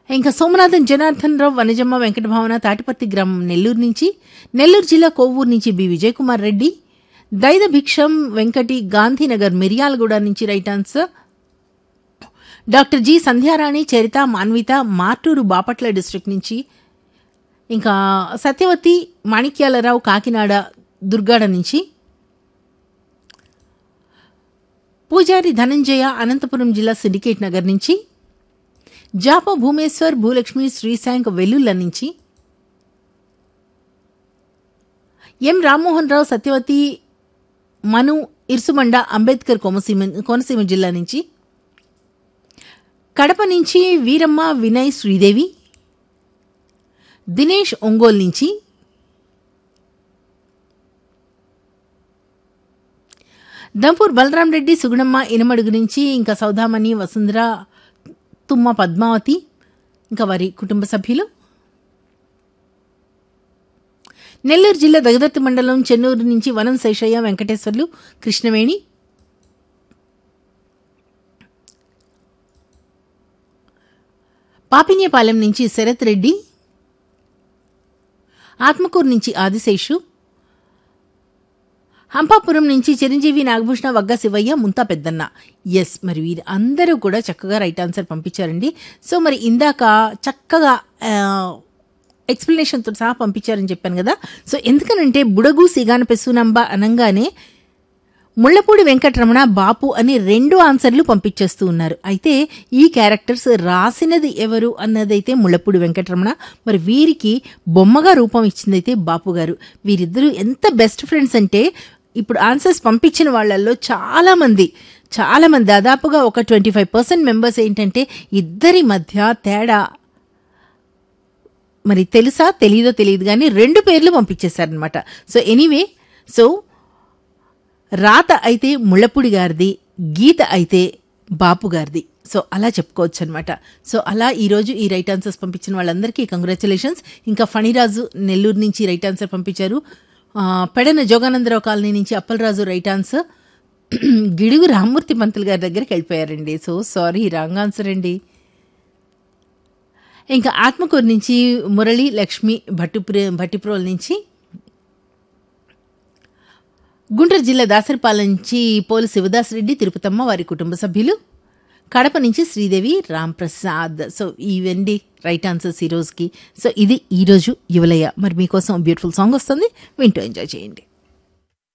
ఇంకా సోమనాథన్ జనార్దన్ రావు వనజమ్మ వెంకటభావన తాటిపర్తి గ్రామం నెల్లూరు నుంచి నెల్లూరు జిల్లా కోవూరు నుంచి బి విజయ్ కుమార్ రెడ్డి దైద భిక్షం వెంకటి గాంధీనగర్ మిర్యాలగూడ నుంచి right answer doctor G Sandhyarani Charitha Manvitha Martur Bapatla district నుంచి ఇంకా సత్యవతి మాణిక్యాలరావు కాకినాడ దుర్గాడ నుంచి పూజారి ధనంజయ అనంతపురం జిల్లా సిండికేట్ నగర్ నుంచి జాప భూమేశ్వర్ భూలక్ష్మి శ్రీశాంక్ వెల్లుల్ల నుంచి ఎం రామ్మోహన్ రావు సత్యవతి మను ఇర్సుమండ అంబేద్కర్ కోనసీమ కోనసీమ జిల్లా నుంచి కడప నుంచి వీరమ్మ వినయ్ శ్రీదేవి దినేష్ ఒంగోల్ నుంచి దంపూర్ బలరాం రెడ్డి సుగుణమ్మ ఇనమడుగు నుంచి ఇంకా సౌదామణి వసుంధర తుమ్మ పద్మావతి ఇంకా వారి కుటుంబ సభ్యులు నెల్లూరు జిల్లా దగదర్తి మండలం చెన్నూరు నుంచి వనం శేషయ్య వెంకటేశ్వర్లు కృష్ణవేణి పాపిన్యపాలెం నుంచి శరత్ రెడ్డి ఆత్మకూరు నుంచి ఆదిశేషు హంపాపురం నుంచి చిరంజీవి నాగభూషణ వగ్గ శివయ్య ముంతా పెద్దన్న ఎస్ మరి వీరు అందరూ కూడా చక్కగా రైట్ ఆన్సర్ పంపించారండి సో మరి ఇందాక చక్కగా ఎక్స్ప్లెనేషన్తో సహా పంపించారని చెప్పాను కదా సో ఎందుకనంటే బుడగు సిగాన పెసునంబ అనగానే ముళ్లపూడి వెంకటరమణ బాపు అని రెండు ఆన్సర్లు పంపించేస్తూ ఉన్నారు అయితే ఈ క్యారెక్టర్స్ రాసినది ఎవరు అన్నదైతే ముళ్లపూడి వెంకటరమణ మరి వీరికి బొమ్మగా రూపం ఇచ్చిందైతే బాపు గారు వీరిద్దరూ ఎంత బెస్ట్ ఫ్రెండ్స్ అంటే ఇప్పుడు ఆన్సర్స్ పంపించిన వాళ్ళల్లో చాలా మంది చాలా మంది దాదాపుగా ఒక ట్వంటీ ఫైవ్ పర్సెంట్ మెంబర్స్ ఏంటంటే ఇద్దరి మధ్య తేడా మరి తెలుసా తెలీదో తెలియదు కానీ రెండు పేర్లు పంపించేశారనమాట సో ఎనీవే సో రాత అయితే ముళ్ళపూడి గారిది గీత అయితే బాపు గారిది సో అలా చెప్పుకోవచ్చు అనమాట సో అలా ఈరోజు ఈ రైట్ ఆన్సర్స్ పంపించిన వాళ్ళందరికీ కంగ్రాచులేషన్స్ ఇంకా ఫణిరాజు నెల్లూరు నుంచి రైట్ ఆన్సర్ పంపించారు పెడన జోగానందరావు కాలనీ నుంచి అప్పలరాజు రైట్ ఆన్సర్ గిడుగు రామ్మూర్తి పంతులు గారి దగ్గరికి వెళ్ళిపోయారండి సో సారీ రాంగ్ ఆన్సర్ అండి ఇంకా ఆత్మకూరు నుంచి మురళి లక్ష్మి భట్టుప్ర భట్టిప్రోల్ నుంచి గుంటూరు జిల్లా దాసరిపాలెం నుంచి పోలు శివదాస్ రెడ్డి తిరుపతమ్మ వారి కుటుంబ సభ్యులు కడప నుంచి శ్రీదేవి రామ్ ప్రసాద్ సో ఇవండి రైట్ ఆన్సర్స్ ఈ రోజుకి సో ఇది ఈరోజు యువలయ్య మరి మీకోసం బ్యూటిఫుల్ సాంగ్ వస్తుంది వింటూ ఎంజాయ్ చేయండి